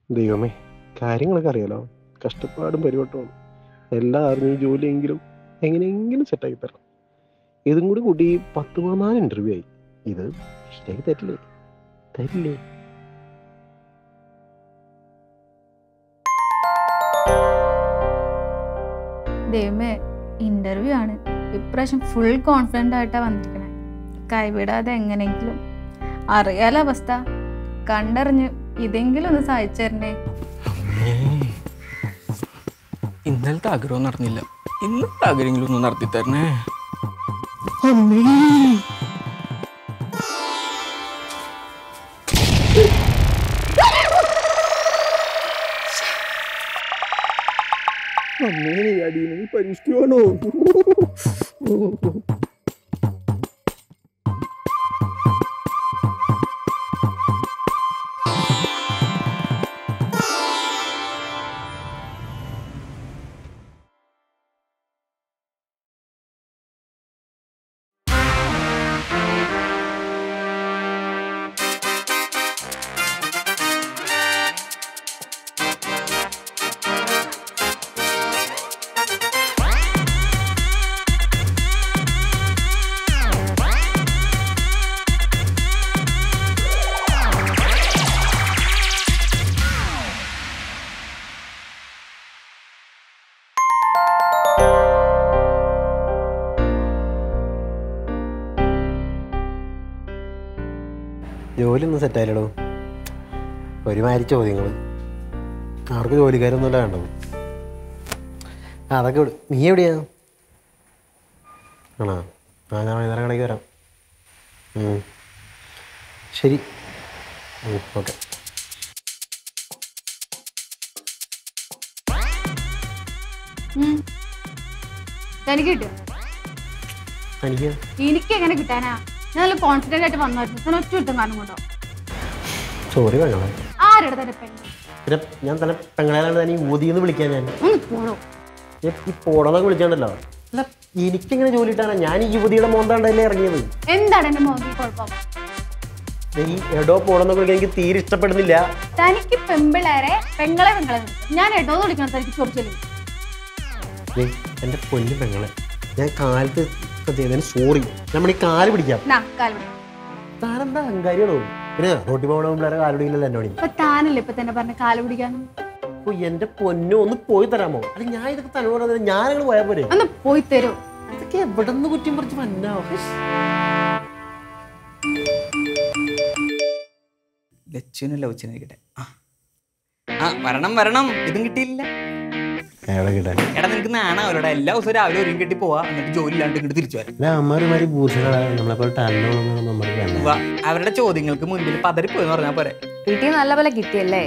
ദൈവമേ കാര്യങ്ങളൊക്കെ അറിയാലോ കഷ്ടപ്പാടും പരിവട്ടമാണ് എല്ലാം അറിഞ്ഞ് ഈ ജോലിയെങ്കിലും എങ്ങനെയെങ്കിലും സെറ്റാക്കി തരണം ഇതും കൂടി കൂട്ടി പത്ത് പതിനാല് ഇന്റർവ്യൂ ആയി ഇത് ശരിയാക്കി തരില്ലേ തരില്ലേ ദൈവമേ ഇന്റർവ്യൂ ആണ് ഇപ്രാവശ്യം ഫുൾ കോൺഫിഡൻ്റ് ആയിട്ടാണ് വന്നിരിക്കണേ കൈവിടാതെ എങ്ങനെയെങ്കിലും അറിയാലോ അവസ്ഥ കണ്ടറിഞ്ഞ് ഇതെങ്കിലും ഒന്ന് സഹായിച്ചു തരണേ ഇന്നലത്തെ ആഗ്രഹം നടന്നില്ല ഇന്നത്തെ ആഗ്രഹമെങ്കിലും ഒന്ന് നടത്തി തരണേ അമ്മേ അടിയിൽ നീ പരീക്ഷിക്കുവാണോ ജോലി ഒന്നും സെറ്റായില്ലടോ ഒരുമാതിരി ചോദ്യങ്ങൾ അവർക്ക് ജോലിക്കാരൊന്നുമല്ല വേണ്ടത് ആ അതൊക്കെ വിട് നീ എവിടെയാ ആണോ ആ ഞാൻ വൈകുന്നേരം കടയ്ക്ക് വരാം ഉം. ശരി ഓക്കെ ഉം. തനിക്ക് കിട്ടും എനിക്ക് എനിക്ക് എങ്ങനെ കിട്ടാനാ ഞാൻ നല്ല കോൺഫിഡൻ്റ് ആയിട്ട് വന്നായിരുന്നു ഞാൻ ഒറ്റ കിട്ടും കാരണം കൊണ്ടോ സോറി പെങ്ങളെ ആരുടെ തന്നെ പെണ്ണ് പിന്നെ ഞാൻ തന്നെ പെങ്ങളെല്ലാം തന്നെ ഊതിന്ന് വിളിക്കാൻ ഞാൻ ഒന്ന് പോണോ ഞാൻ ഈ പോടന്നൊക്കെ വിളിച്ചാണ്ടല്ലോ അല്ല എനിക്കെങ്ങനെ ജോലി കിട്ടാനാ ഞാൻ ഈ യുവതിയുടെ മോന്താണ്ടല്ലേ ഇറങ്ങിയത് എന്താണ് എന്റെ മോദി കുഴപ്പം ഈ എടോ പോണെന്നൊക്കെ വിളിക്കാൻ എനിക്ക് തീരെ ഇഷ്ടപ്പെടുന്നില്ല തനിക്ക് പെമ്പിളേരെ പെങ്ങളെ പെങ്ങളെ വിളിക്കും. ഞാൻ എടോന്ന് വിളിക്കണം തനിക്ക് ചൊറിച്ചില്ല ഏയ്, എൻ്റെ പൊന്നു പെങ്ങളെ ഞാൻ കാലത്ത് ചെയ്തതിന് സോറി നമ്മൾ ഈ കാല് പിടിക്കാം നാ കാല് പിടി. താനെന്താ അഹങ്കാരിയാണോ പിന്നെ റോട്ടി പോകണ പിള്ളേരെ കാല് പിടിക്കില്ലല്ലോ എന്നോട് ഇപ്പൊ താനല്ലേ ഇപ്പൊ തന്നെ പറഞ്ഞ കാല് പിടിക്കാൻ അപ്പൊ എന്റെ പൊന്നു ഒന്ന് പോയി തരാമോ അല്ല ഞാൻ ഇതൊക്കെ തന്നെ പറഞ്ഞത് ഞാനങ്ങൾ പോയാൽ പോരെ ഒന്ന് പോയി തരൂ ഇതൊക്കെ എവിടെ നിന്ന് കുറ്റം പറിച്ച് മന്നാവോ ലച്ചുവിനും ലവച്ചിനും കിട്ടെ ആ ആ വരണം വരണം ഇതും കിട്ടിയില്ല എവിടെ കിട്ടാൻ എടാ നിനക്ക് നാണ അവരോട് എല്ലാ ദിവസവും രാവിലെ ഒരുങ്ങി കെട്ടി പോവാ എന്നിട്ട് ജോലി ഇല്ലാണ്ട് ഇങ്ങോട്ട് തിരിച്ചു വരാം അമ്മമാരുമാരി ഭൂഷകളാണ് നമ്മളെപ്പോലെ ടാലന്റ് നമ്മൾക്ക് വേണ്ട ഉവ്വ, അവരുടെ ചോദ്യങ്ങൾക്ക് മുൻപിൽ പതറിപ്പോയെന്ന് പറഞ്ഞാൽ പോരെ വീട്ടിൽ നല്ല പോലെ കിട്ടിയല്ലേ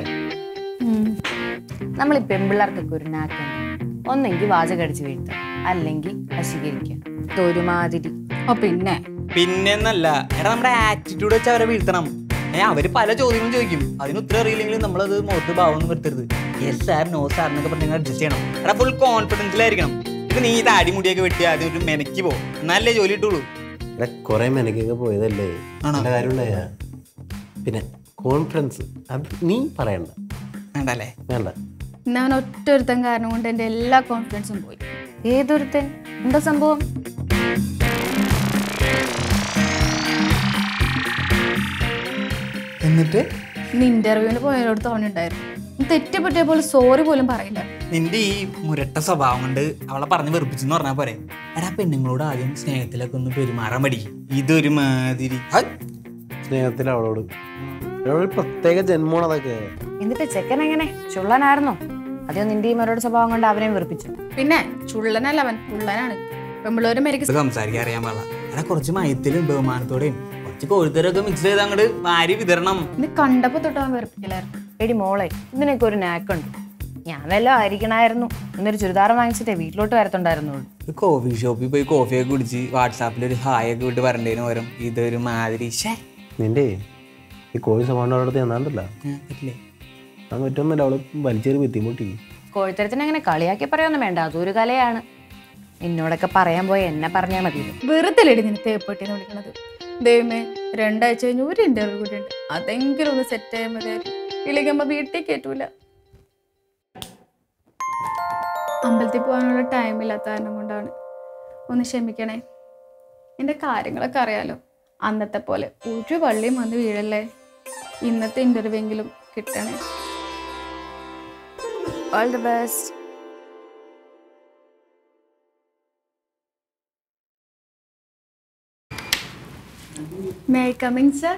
നമ്മൾ ഈ പെമ്പിള്ളേർക്കൊക്കെ ഒരു നാക്കുണ്ട് ഒന്നെങ്കിൽ വാചകടിച്ച് വീഴ്ത്തുക അല്ലെങ്കിൽ വശീകരിക്കുക ഇതൊരുമാതിരി ഓ പിന്നെ പിന്നെന്നല്ല എടാ നമ്മുടെ ആറ്റിറ്റ്യൂഡ് വെച്ച് അവരെ വീഴ്ത്തണം ഏ അവര് പല ചോദ്യങ്ങളും ചോദിക്കും അതിന് ഉത്തരം അറിയില്ലെങ്കിലും നമ്മളത് മുഖത്ത് ഭാവം ഒന്നും വരുത്തരുത് യെസ് സാർ നോ സാർ എന്നൊക്കെ പറഞ്ഞ് അഡ്ജസ്റ്റ് ചെയ്യണം എടാ ഫുൾ കോൺഫിഡൻസിലായിരിക്കണം ഇത് നീ താടി മുടിയൊക്കെ വെട്ടി ആദ്യം ഒരു മെനക്ക് പോ എന്നാലേ ജോലി കിട്ടുള്ളൂ കുറെ മെനക്കൊക്കെ പോയതല്ലേ ആണോ? നല്ല കാര്യമുണ്ടായ പിന്നെ കോൺഫിഡൻസ് അത് നീ പറയണ്ട വേണ്ടല്ലേ വേണ്ട ഇന്ന് അവൻ ഒറ്റ ഒരുത്തൻ കാരണം കൊണ്ട് എന്റെ എല്ലാ കോൺഫിഡൻസും പോയി ഏതൊരുത്തൻ എന്താ സംഭവം എന്നിട്ട് ഇന്ന് ഇന്റർവ്യൂവിന് പോയവരോട് തോന്നുന്നുണ്ടായിരുന്നു തെറ്റ് പറ്റിയ പോലെ സോറി പോലും പറയില്ല നിന്റെ ഈ മുരട്ട സ്വഭാവം കൊണ്ട് അവളെ പറഞ്ഞ് വെറുപ്പിച്ചെന്ന് പറഞ്ഞാൽ പോരെ എടാ പെണ്ണുങ്ങളോട് ആദ്യം സ്നേഹത്തിലൊക്കെ ഒന്ന് പെരുമാറാൻ മടി ഇതൊരു മാതിരി ഹൈ. സ്നേഹത്തിൽ അവളോട് അവളൊരു പ്രത്യേക ജന്മമാണ് അതൊക്കെ എന്നിട്ട് ചെക്കൻ എങ്ങനെ ചുള്ളനായിരുന്നോ അതോ നിന്റെ ഈ മരോട് സ്വഭാവം കൊണ്ട് അവനെ വെറുപ്പിച്ചു പിന്നെ ചുള്ളനല്ല അവൻ പുള്ളനാണ് പെമ്പിള്ളേരും മേരിക്ക് ഇത് സംസാരിക്കാൻ അറിയാൻ പാടില്ല എടാ കുറച്ച് മയത്തിലും ബഹുമാനത്തോടെയും കുറച്ച് കോഴിത്തരൊക്കെ മിക്സ് ചെയ്ത് അങ്ങോട്ട് വാരി വിതരണം ഇന്ന് കണ്ടപ്പോ തൊട്ട് അവൻ വെറുപ്പിക്കലായിരുന്നു എടി മോളെ ഇതിനൊക്കെ ഒരു നാക്കുണ്ട് ഞാൻ വല്ലതും ആയിരിക്കണായിരുന്നു എന്നൊരു ചുരിദാർ വാങ്ങിച്ചിട്ടേ വീട്ടിലോട്ട് വരത്തുണ്ടായിരുന്നുള്ളൂ ഒരു കോഫി ഷോപ്പിൽ പോയി കോഫിയൊക്കെ കുടിച്ച് വാട്സാപ്പിൽ ഒരു ഹായ് ഒക്കെ വിട്ട് വരണ്ടതിന് പകരം ഇതൊരു മാതിരി ഷേ നിന്റെ ഈ കോഴി സ്വഭാവം അടുത്ത് എന്നാണ്ടല്ല പറ്റില്ലേ അത് പറ്റൊന്നുമില്ല അവള് വലിച്ചേറി ബുദ്ധിമുട്ടി കോഴിത്തരത്തിന് അങ്ങനെ കളിയാക്കി പറയൊന്നും വേണ്ട അതൊരു കലയാണ് നിന്നോടൊക്കെ പറയാൻ പോയ എന്നെ പറഞ്ഞാൽ മതിയല്ലോ വെറുതെ ലേടി നിന്നെ തേപ്പട്ടിന്ന് വിളിക്കണത് ദൈവമേ രണ്ടാഴ്ച കഴിഞ്ഞ് ഒരു ഇന്റർവ്യൂ കൂടി ഉണ്ട് അതെങ്കിലും ഒന്ന് സെറ്റ് ആയാൽ മതിയായിരുന്നു ഇല്ലെങ്കിൽ അമ്മ വീട്ടിൽ കയറ്റൂല അമ്പലത്തിൽ പോകാനുള്ള ടൈമില്ലാത്ത കാരണം കൊണ്ടാണ് ഒന്ന് ക്ഷമിക്കണേ എൻ്റെ കാര്യങ്ങളൊക്കെ അറിയാലോ അന്നത്തെ പോലെ ഒരു വള്ളിയും വന്ന് വീഴല്ലേ ഇന്നത്തെ ഇൻ്റർവ്യൂ എങ്കിലും കിട്ടണേ all the best may coming sir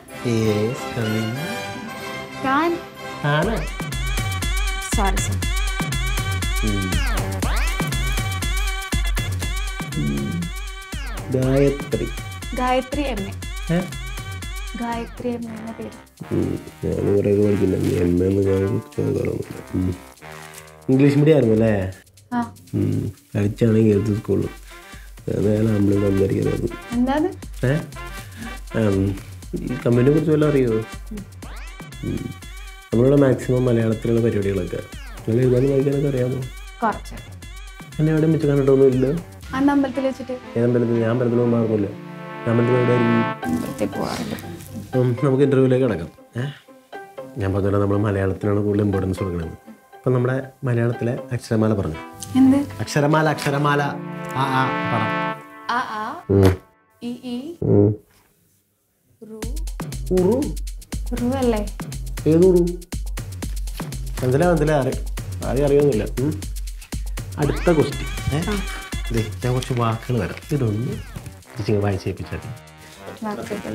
ഞാൻ ആണ് sorry sir Gayathri Gayathri M A ഏ? ഗായത്രി എം എ എന്ന പേര് ഉം. ഞാൻ കുറേയൊക്കെ പഠിക്കില്ല എം എന്ന് കാണുന്നില്ല ഇംഗ്ലീഷ് മീഡിയം ആയിരുന്നു അല്ലേ ആ കഴിച്ചാണ് ഗേൾസ് സ്കൂളിൽ അതാണ് നമ്മൾ സംസാരിക്കുന്നത് എന്താണ് ഏ ആം, ഈ കമ്പനിയെ കുറിച്ച് വല്ലതും അറിയുമോ ഉം. നമ്മളിവിടെ മാക്സിമം മലയാളത്തിലുള്ള പരിപാടികളൊക്കെ നിങ്ങൾ എഴുതാനും വായിക്കാനൊക്കെ അറിയാമോ കുറച്ച് എന്നെ എവിടെയും വെച്ച് കണ്ടിട്ടൊന്നും ഇല്ല അന്ന് അമ്പലത്തിൽ വെച്ചിട്ട് ഞാൻ അമ്പലത്തിൽ ഞാൻ അമ്പലത്തിലൊന്നും മാറുന്നില്ല ഞാൻ അമ്പലത്തിൽ എവിടെ ആയിരിക്കും അമ്പലത്തിൽ പോകാറുണ്ട് ഉം, നമുക്ക് ഇൻ്റർവ്യൂവിലേക്ക് കിടക്കാം ഏ ഞാൻ പറഞ്ഞല്ലോ നമ്മൾ മലയാളത്തിനാണ് കൂടുതൽ ഇമ്പോർട്ടൻസ് കൊടുക്കുന്നത് അപ്പം നമ്മുടെ മലയാളത്തിലെ അക്ഷരമാല പറഞ്ഞു എന്ത് അക്ഷരമാല അക്ഷരമാല ആ ആ പറ ആ ആ ഉം, ഇ ഈ ഉം. റു ഉറു റു അല്ലേ ഏത് ഉറു മനസ്സിലാ മനസ്സിലാ അറി ആരെയും അറിയൊന്നുമില്ല ഉം. അടുത്ത ക്വസ്റ്റ്യൻ ഏ ദേ, ഞാൻ കുറച്ച് വാക്കുകൾ വരാം ഇതൊന്ന് ടീച്ചിങ് വായിച്ചേപ്പിച്ചാൽ വാക്കുകൾ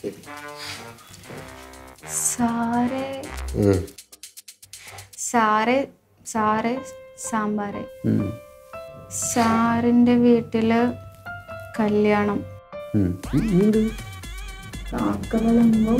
സാരെ സാറെ സാറെ സാമ്പാറ് സാറിൻ്റെ വീട്ടില് കല്യാണം കാക്കവളമ്പം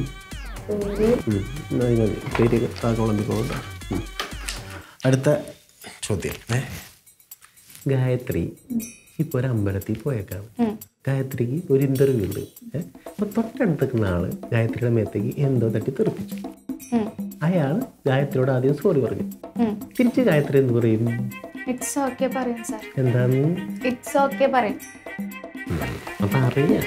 പേര് അടുത്ത ചോദ്യം ഏ ഗായത്രി ഇപ്പോൾ ഒരു അമ്പലത്തിൽ പോയേക്കാണ് ഉം. ഗായത്രിക്ക് ഒരു ഇന്റർവ്യൂ ഉണ്ട് ഏഹ് അപ്പൊ തൊട്ടടുത്തേക്കുന്ന ആള് ഗായത്രിയുടെ മേത്തേക്ക് എന്തോ തട്ടി തെറിപ്പിച്ചു ഉം. അയാൾ ഗായത്രിയോട് ആദ്യം സോറി പറഞ്ഞു ഉം. തിരിച്ച് ഗായത്രി എന്ത് പറയും ഇറ്റ്സ് ഓക്കെ പറയും സാർ എന്താന്ന് ഇറ്റ്സ് ഓക്കെ പറയും അപ്പൊ അറിയാം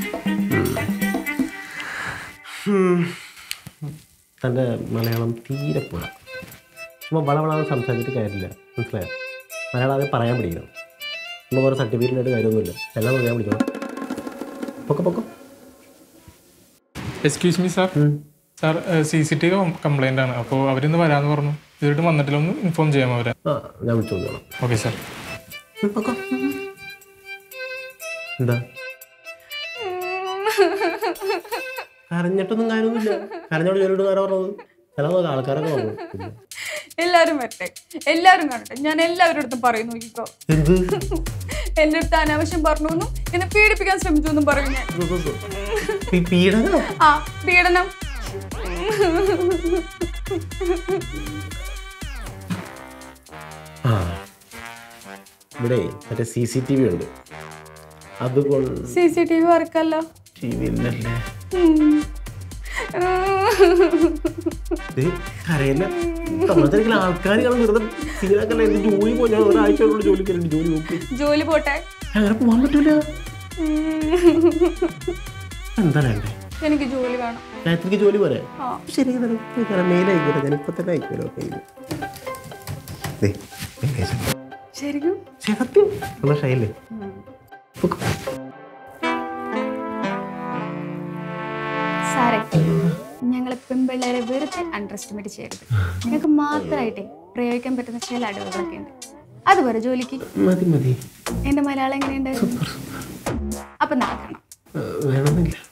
ഉം. തൻ്റെ മലയാളം തീരെ പോരാ ചുമ്മാ വളവളാന്ന് സംസാരിച്ചിട്ട് കാര്യമില്ല മനസ്സിലായോ മലയാളം ആദ്യം പറയാൻ പഠിക്കണം നമ്മൾ കുറേ സർട്ടിഫിക്കറ്റിനായിട്ട് കാര്യമൊന്നുമില്ല എല്ലാം പറയാൻ പഠിക്കണം പൊക്കെ പൊക്കം excuse me sir sir C C T V complaint ആണ് അപ്പോൾ അവരിന്ന് വരാമെന്ന് പറഞ്ഞു ഇതുവരെ വന്നിട്ടില്ല ഒന്ന് ഇൻഫോം ചെയ്യാമോ അവരെ ആ ഞാൻ വിളിച്ചു നോക്കണം ഓക്കെ സാർ എന്താ കരഞ്ഞിട്ടൊന്നും കാര്യമൊന്നുമില്ല കരഞ്ഞോട് ജോലിയോട് കാര്യം പറഞ്ഞത് ചില ആൾക്കാരൊക്കെ പറഞ്ഞു എല്ലാരും വരട്ടെ എല്ലാരും കാണട്ടെ ഞാൻ എല്ലാവരുടെ അടുത്തും പറയും നോക്കിക്കോ എന്ത് എന്റെ അടുത്ത് അനാവശ്യം പറഞ്ഞു എന്നും എന്നെ പീഡിപ്പിക്കാൻ ശ്രമിച്ചു എന്നും പറയും ഞാൻ പീ- പീഡനം ആ പീഡനം ആ ഇവിടെ മറ്റേ സി സി ടി വി ഉണ്ട് അതുകൊണ്ട് സി സി ടി വി വർക്കല്ല ടി വി ഇല്ലല്ലേ ഇത് കരയില്ല നമ്മളെ ആൾക്കാർ വെറുതെ സീനാക്കല്ല എന്റെ ജോലി പോയി ഞാൻ ഒരാഴ്ചയോടുള്ള ജോലി കയറി ജോലി നോക്കി ജോലി പോട്ടെ അങ്ങനെ പോകാൻ പറ്റൂല എന്താ വേണ്ടേ എനിക്ക് ജോലി വേണം രാത്രിക്ക് ജോലി പോരെ ആ. ശരി മെയിൽ അയക്കട്ടെ ഞാൻ ഇപ്പൊ തന്നെ അയക്കുമല്ലോ ശരിക്കും സത്യം ഉള്ള ഷൈല്ലേ സാറേ ഞങ്ങൾ പെൺപിള്ളേരെ വെറുതെ അണ്ടർ എസ്റ്റിമേറ്റ് ചെയ്യരുത് ഞങ്ങൾക്ക് മാത്രമായിട്ടേ പ്രയോഗിക്കാൻ പറ്റുന്ന ചില അടവുകളൊക്കെ ഉണ്ട് അതുപോലെ ജോലിക്ക് മതി മതി എന്റെ മലയാളം എങ്ങനെയുണ്ട് അപ്പൊ നാളെ കാണാം ഏഹ് വേണമെന്നില്ല